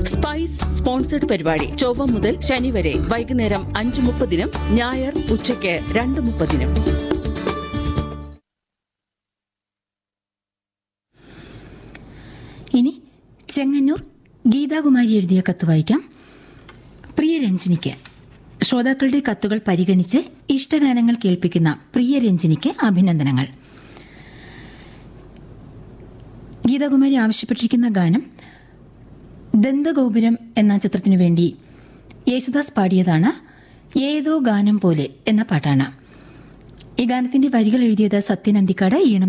spice sponsored പരിപാടി ചൊവ്വ മുതൽ ശനി വരെ വൈകുന്നേരം അഞ്ച് മുപ്പതിനും ഞായർ ഉച്ചയ്ക്ക് രണ്ട് മുപ്പതിനും ഇനി ചെങ്ങന്നൂർ ഗീതാകുമാരി എഴുതിയ കത്ത് വായിക്കാം പ്രിയ രഞ്ജിനിക്ക് ശ്രോതാക്കളുടെ കത്തുകൾ പരിഗണിച്ച് ഇഷ്ടഗാനങ്ങൾ കേൾപ്പിക്കുന്ന പ്രിയ രഞ്ജിനിക്ക് അഭിനന്ദനങ്ങൾ ഗീതാകുമാരി ആവശ്യപ്പെട്ടിരിക്കുന്ന ഗാനം ദന്തഗോപുരം എന്ന ചിത്രത്തിനു വേണ്ടി യേശുദാസ് പാടിയതാണ് ഏതോ ഗാനം പോലെ എന്ന പാട്ടാണ് ഈ ഗാനത്തിന്റെ വരികൾ എഴുതിയത് സത്യൻ അന്തിക്കാട് ഈണം